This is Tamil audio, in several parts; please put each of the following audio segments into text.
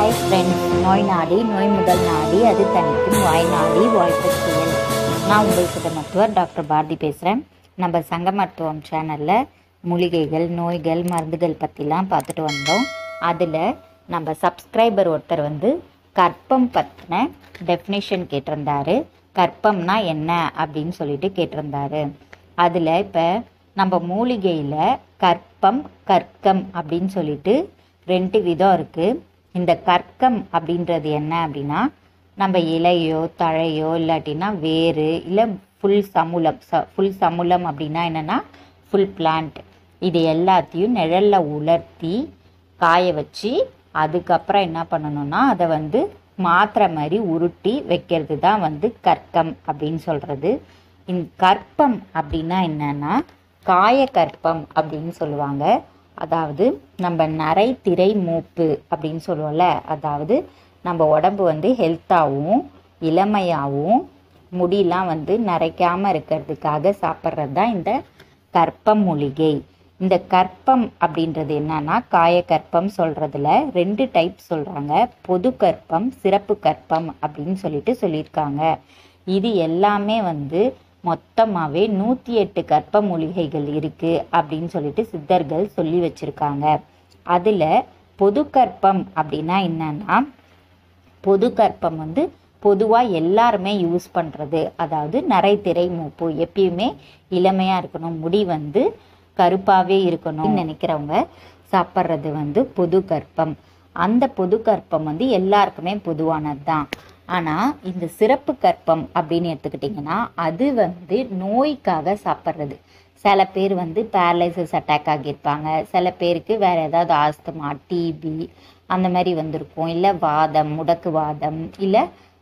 ஹாய் ஃப்ரெண்ட்ஸ் நோய் நாடி நோய் முதல் நாடி அது தனிக்கும் வாய் நாடி வாய்ப்பற்றியல் நான் உங்கள் சுக மருத்துவர் டாக்டர் பாரதி பேசுகிறேன் நம்ம சங்க மருத்துவம் சேனலில் மூலிகைகள் நோய்கள் மருந்துகள் பற்றிலாம் பார்த்துட்டு வந்தோம் அதில் நம்ம சப்ஸ்கிரைபர் ஒருத்தர் வந்து கற்பம் பற்றின டெஃபினேஷன் கேட்டிருந்தாரு கற்பம்னா என்ன அப்படின்னு சொல்லிட்டு கேட்டிருந்தாரு அதில் இப்போ நம்ம மூலிகையில் கற்பம் கற்கம் அப்படின்னு சொல்லிட்டு ரெண்டு விதம் இருக்குது இந்த கற்கம் அப்படின்றது என்ன அப்படின்னா நம்ம இலையோ தழையோ இல்லாட்டினா வேறு இல்லை ஃபுல் சமூலம் ச ஃபுல் சமூலம் அப்படின்னா என்னென்னா ஃபுல் பிளான்ட் இது எல்லாத்தையும் நிழலில் உலர்த்தி காய வச்சு அதுக்கப்புறம் என்ன பண்ணணும்னா அதை வந்து மாத்திரை மாதிரி உருட்டி வைக்கிறது தான் வந்து கற்கம் அப்படின்னு சொல்கிறது இந்த கற்பம் அப்படின்னா என்னன்னா காய கற்பம் அப்படின்னு சொல்லுவாங்க அதாவது நம்ம நரை திரை மூப்பு அப்படின்னு சொல்லுவோம்ல அதாவது நம்ம உடம்பு வந்து ஹெல்த்தாகவும் இளமையாகவும் முடியெல்லாம் வந்து நரைக்காமல் இருக்கிறதுக்காக சாப்பிட்றது தான் இந்த கற்பம் மூலிகை இந்த கற்பம் அப்படின்றது என்னன்னா காய கற்பம் சொல்கிறதுல ரெண்டு டைப் சொல்கிறாங்க பொது கற்பம் சிறப்பு கற்பம் அப்படின்னு சொல்லிட்டு சொல்லியிருக்காங்க இது எல்லாமே வந்து மொத்தமாகவே நூற்றி எட்டு கற்ப மூலிகைகள் இருக்குது அப்படின்னு சொல்லிட்டு சித்தர்கள் சொல்லி வச்சுருக்காங்க அதில் பொது கற்பம் அப்படின்னா என்னன்னா பொது கற்பம் வந்து பொதுவாக எல்லாருமே யூஸ் பண்ணுறது அதாவது நரை திரை மூப்பு எப்பயுமே இளமையாக இருக்கணும் முடி வந்து கருப்பாகவே இருக்கணும்னு நினைக்கிறவங்க சாப்பிட்றது வந்து பொது கற்பம் அந்த பொது கற்பம் வந்து எல்லாருக்குமே பொதுவானது தான் ஆனால் இந்த சிறப்பு கற்பம் அப்படின்னு எடுத்துக்கிட்டிங்கன்னா அது வந்து நோய்க்காக சாப்பிட்றது சில பேர் வந்து பேரலைசிஸ் அட்டாக் ஆகியிருப்பாங்க சில பேருக்கு வேறு ஏதாவது ஆஸ்துமா டிபி அந்த மாதிரி வந்திருக்கும் இல்லை வாதம் முடக்கு வாதம் இல்லை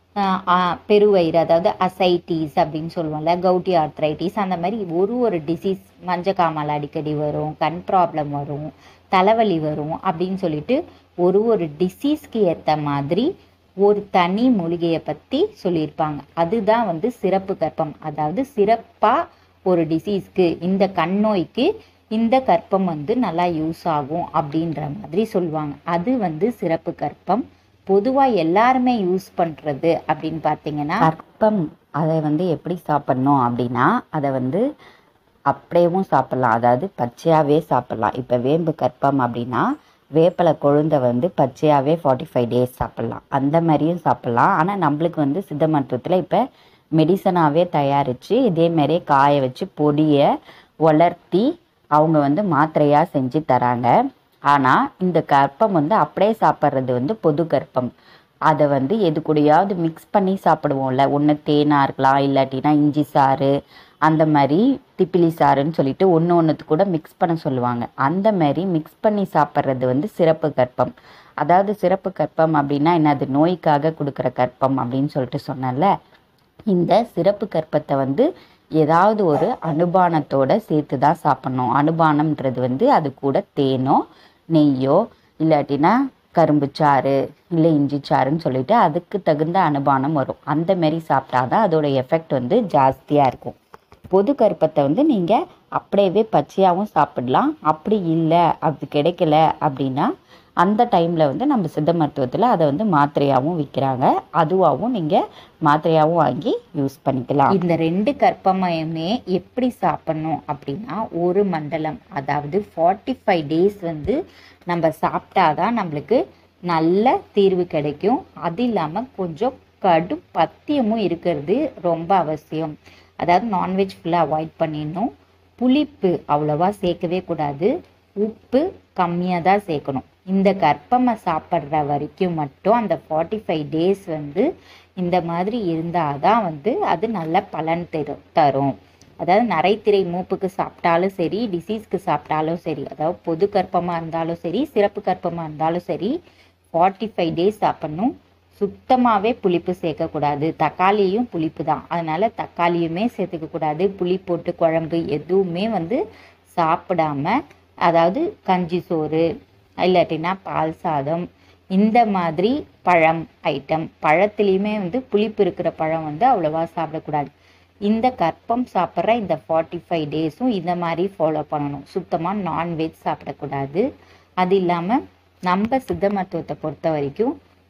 பெருவயிறு அதாவது அசைட்டிஸ் அப்படின்னு சொல்லுவோம்ல கவுட்டி ஆர்த்ரைட்டிஸ் அந்த மாதிரி ஒரு ஒரு டிசீஸ் மஞ்சக்காமல் அடிக்கடி வரும் கண் ப்ராப்ளம் வரும் தலைவலி வரும் அப்படின்னு சொல்லிட்டு ஒரு ஒரு டிசீஸ்க்கு ஏற்ற மாதிரி ஒரு தனி மூலிகையை பற்றி சொல்லியிருப்பாங்க அதுதான் வந்து சிறப்பு கற்பம் அதாவது சிறப்பாக ஒரு டிசீஸ்க்கு இந்த கண் நோய்க்கு இந்த கற்பம் வந்து நல்லா யூஸ் ஆகும் அப்படின்ற மாதிரி சொல்லுவாங்க அது வந்து சிறப்பு கற்பம் பொதுவாக எல்லாருமே யூஸ் பண்ணுறது அப்படின்னு பார்த்தீங்கன்னா கற்பம் அதை வந்து எப்படி சாப்பிட்ணும் அப்படின்னா அதை வந்து அப்படியேவும் சாப்பிட்லாம் அதாவது பச்சையாகவே சாப்பிட்லாம் இப்போ வேம்பு கற்பம் அப்படின்னா வேப்பலை கொழுந்தை வந்து பச்சையாகவே ஃபார்ட்டி ஃபைவ் டேஸ் சாப்பிட்லாம் அந்த மாதிரியும் சாப்பிட்லாம் ஆனால் நம்மளுக்கு வந்து சித்த மருத்துவத்தில் இப்போ மெடிசனாகவே தயாரித்து இதேமாரியே காய வச்சு பொடியை வளர்த்தி அவங்க வந்து மாத்திரையாக செஞ்சு தராங்க ஆனால் இந்த கற்பம் வந்து அப்படியே சாப்பிட்றது வந்து பொது கற்பம் அதை வந்து எது கூடயாவது மிக்ஸ் பண்ணி சாப்பிடுவோம்ல ஒன்று தேனாக இருக்கலாம் இல்லாட்டினா இஞ்சி சாறு அந்த மாதிரி திப்பிலி சாறுன்னு சொல்லிட்டு ஒன்று ஒன்றுத்து கூட மிக்ஸ் பண்ண சொல்லுவாங்க அந்த மாதிரி மிக்ஸ் பண்ணி சாப்பிட்றது வந்து சிறப்பு கற்பம் அதாவது சிறப்பு கற்பம் அப்படின்னா என்னது நோய்க்காக கொடுக்குற கற்பம் அப்படின்னு சொல்லிட்டு சொன்னேன்ல இந்த சிறப்பு கற்பத்தை வந்து ஏதாவது ஒரு அனுபானத்தோட சேர்த்து தான் சாப்பிட்ணும் அனுபானம்ன்றது வந்து அது கூட தேனோ நெய்யோ இல்லாட்டினா கரும்பு சாறு இல்லை இஞ்சி சாறுன்னு சொல்லிட்டு அதுக்கு தகுந்த அனுபானம் வரும் அந்த மாரி சாப்பிட்டாதான் அதோட எஃபெக்ட் வந்து ஜாஸ்தியாக இருக்கும் பொது கருப்பத்தை வந்து நீங்கள் அப்படியே பச்சையாகவும் சாப்பிடலாம் அப்படி இல்லை அப்படி கிடைக்கல அப்படின்னா அந்த டைமில் வந்து நம்ம சித்த மருத்துவத்தில் அதை வந்து மாத்திரையாகவும் விற்கிறாங்க அதுவாகவும் நீங்கள் மாத்திரையாகவும் வாங்கி யூஸ் பண்ணிக்கலாம் இந்த ரெண்டு கற்பமையுமே எப்படி சாப்பிட்ணும் அப்படின்னா ஒரு மண்டலம் அதாவது ஃபார்ட்டி ஃபைவ் டேஸ் வந்து நம்ம சாப்பிட்டாதான் நம்மளுக்கு நல்ல தீர்வு கிடைக்கும் அது இல்லாமல் கொஞ்சம் கடும் பத்தியமும் இருக்கிறது ரொம்ப அவசியம் அதாவது நான்வெஜ் ஃபுல்லாக அவாய்ட் பண்ணிடணும் புளிப்பு அவ்வளோவா சேர்க்கவே கூடாது உப்பு கம்மியாக தான் சேர்க்கணும் இந்த கற்பமை சாப்பிட்ற வரைக்கும் மட்டும் அந்த ஃபார்ட்டி ஃபைவ் டேஸ் வந்து இந்த மாதிரி இருந்தால் தான் வந்து அது நல்ல பலன் தரும் தரும் அதாவது நரைத்திரை மூப்புக்கு சாப்பிட்டாலும் சரி டிசீஸ்க்கு சாப்பிட்டாலும் சரி அதாவது பொது கற்பமாக இருந்தாலும் சரி சிறப்பு கற்பமாக இருந்தாலும் சரி ஃபார்ட்டி ஃபைவ் டேஸ் சாப்பிட்ணும் சுத்தமாகவே புளிப்பு சேர்க்கக்கூடாது தக்காளியும் புளிப்பு தான் அதனால் தக்காளியுமே சேர்த்துக்கக்கூடாது புளி போட்டு குழம்பு எதுவுமே வந்து சாப்பிடாம அதாவது கஞ்சி சோறு இல்லாட்டினா பால் சாதம் இந்த மாதிரி பழம் ஐட்டம் பழத்துலேயுமே வந்து புளிப்பு இருக்கிற பழம் வந்து அவ்வளோவா சாப்பிடக்கூடாது இந்த கற்பம் சாப்பிட்ற இந்த ஃபார்ட்டி ஃபைவ் டேஸும் இந்த மாதிரி ஃபாலோ பண்ணணும் சுத்தமாக நான்வெஜ் சாப்பிடக்கூடாது அது இல்லாமல் நம்ம சித்த மருத்துவத்தை பொறுத்த வரைக்கும்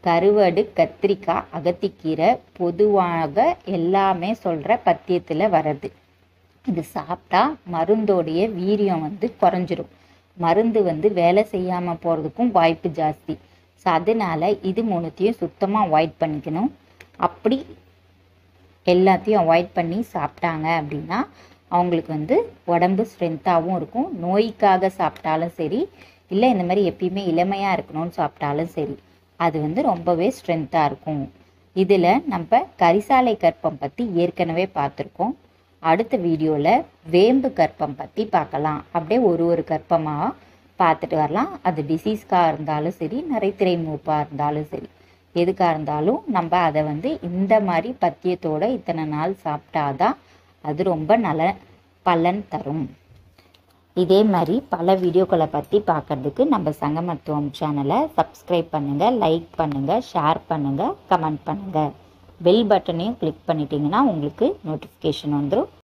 கருவடு கத்திரிக்காய் அகத்திக்கீரை பொதுவாக எல்லாமே சொல்கிற பத்தியத்தில் வர்றது இது சாப்பிட்டா மருந்தோடைய வீரியம் வந்து குறைஞ்சிரும் மருந்து வந்து வேலை செய்யாமல் போகிறதுக்கும் வாய்ப்பு ஜாஸ்தி ஸோ அதனால இது மூணுத்தையும் சுத்தமாக அவாய்ட் பண்ணிக்கணும் அப்படி எல்லாத்தையும் அவாய்ட் பண்ணி சாப்பிட்டாங்க அப்படின்னா அவங்களுக்கு வந்து உடம்பு ஸ்ட்ரென்த்தாகவும் இருக்கும் நோய்க்காக சாப்பிட்டாலும் சரி இல்லை இந்த மாதிரி எப்பயுமே இளமையாக இருக்கணும்னு சாப்பிட்டாலும் சரி அது வந்து ரொம்பவே ஸ்ட்ரென்த்தாக இருக்கும் இதில் நம்ம கரிசாலை கற்பம் பற்றி ஏற்கனவே பார்த்துருக்கோம் அடுத்த வீடியோவில் வேம்பு கற்பம் பற்றி பார்க்கலாம் அப்படியே ஒரு ஒரு கற்பமாக பார்த்துட்டு வரலாம் அது டிசீஸ்க்காக இருந்தாலும் சரி நரைத்திரை மூப்பாக இருந்தாலும் சரி எதுக்காக இருந்தாலும் நம்ம அதை வந்து இந்த மாதிரி பத்தியத்தோட இத்தனை நாள் சாப்பிட்டாதான் அது ரொம்ப நல்ல பலன் தரும் இதே மாதிரி பல வீடியோக்களை பற்றி பார்க்கறதுக்கு நம்ம சங்க மருத்துவம் சேனலை சப்ஸ்கிரைப் பண்ணுங்கள் லைக் பண்ணுங்கள் ஷேர் பண்ணுங்கள் கமெண்ட் பண்ணுங்கள் பெல் பட்டனையும் கிளிக் பண்ணிட்டீங்கன்னா உங்களுக்கு நோட்டிஃபிகேஷன் வந்துடும்